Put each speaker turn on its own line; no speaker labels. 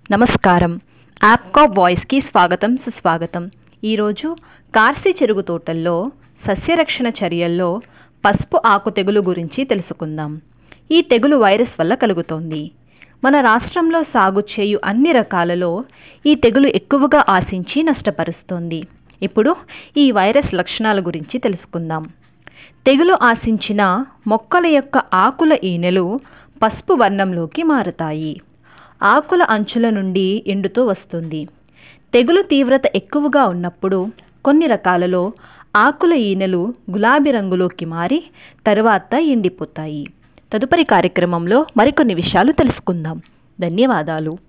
నమస్కారం యాప్కా వాయిస్కి స్వాగతం సుస్వాగతం ఈరోజు కార్సి చెరుగు తోటల్లో సస్యరక్షణ చర్యల్లో పసుపు ఆకు తెగులు గురించి తెలుసుకుందాం ఈ తెగులు వైరస్ వల్ల కలుగుతోంది మన రాష్ట్రంలో సాగు చేయు అన్ని రకాలలో ఈ తెగులు ఎక్కువగా ఆశించి నష్టపరుస్తోంది ఇప్పుడు ఈ వైరస్ లక్షణాల గురించి తెలుసుకుందాం తెగులు ఆశించిన మొక్కల యొక్క ఆకుల ఈనెలు పసుపు వర్ణంలోకి మారుతాయి ఆకుల అంచుల నుండి ఎండుతూ వస్తుంది తెగులు తీవ్రత ఎక్కువగా ఉన్నప్పుడు కొన్ని రకాలలో ఆకుల ఈనెలు గులాబీ రంగులోకి మారి తరువాత ఎండిపోతాయి తదుపరి కార్యక్రమంలో మరికొన్ని విషయాలు తెలుసుకుందాం ధన్యవాదాలు